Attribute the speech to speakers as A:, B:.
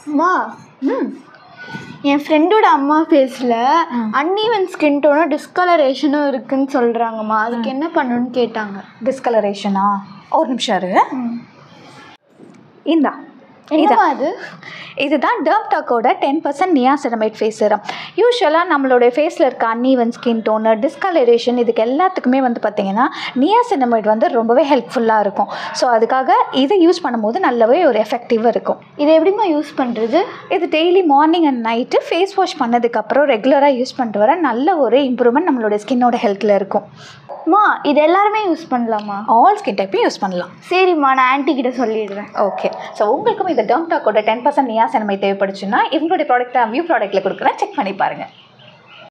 A: அம்மா
B: ம்
A: என் ஃப்ரெண்டோட அம்மா ஃபேஸில் அன்ஈவன் ஸ்கின் டோனும் டிஸ்கலரேஷனும் இருக்குன்னு சொல்கிறாங்கம்மா அதுக்கு என்ன பண்ணணும்னு கேட்டாங்க
B: டிஸ்கலரேஷனா ஒரு நிமிஷம் இரு இந்தா
A: என்னம்மா அது
B: இதுதான் டெர்ம்டாக்கோட ten percent niacinamide face serum யூஸ்வலாக நம்மளுடைய ஃபேஸில் இருக்க அன்ஈவன் ஸ்கின் டோனு டிஸ்கலரேஷன் இதுக்கு எல்லாத்துக்குமே வந்து பார்த்திங்கன்னா நியாசினமைட் வந்து ரொம்பவே ஹெல்ப்ஃபுல்லாக இருக்கும் ஸோ அதுக்காக இதை யூஸ் பண்ணும்போது நல்லாவே ஒரு எஃபெக்டிவாக இருக்கும்
A: இதை எப்படிம்மா யூஸ் பண்ணுறது
B: இது daily morning and night face wash பண்ணதுக்கப்புறம் ரெகுலராக யூஸ் பண்ணிட்டு வர நல்ல ஒரு இம்ப்ரூவ்மெண்ட் நம்மளோட ஸ்கின்னோட ஹெல்த்தில் இருக்கும்
A: அம்மா இது எல்லாருமே யூஸ் பண்ணலாமா
B: ஆல் ஸ்கின் டைப்பையும் யூஸ் பண்ணலாம்
A: சரிம்மா நான் ஆன்ட்டி கிட்ட சொல்லிடுறேன்
B: ஓகே ஸோ உங்களுக்கும் இந்த டெர்ம்டாக்கோட டென் பர்சன்ட் நியாசனமை தேவைப்படுச்சுன்னா இவங்களுடைய ப்ராடக்ட்டை வியூ ப்ராடக்ட்டில் கொடுக்குறேன் செக் பண்ணி பாருங்கள்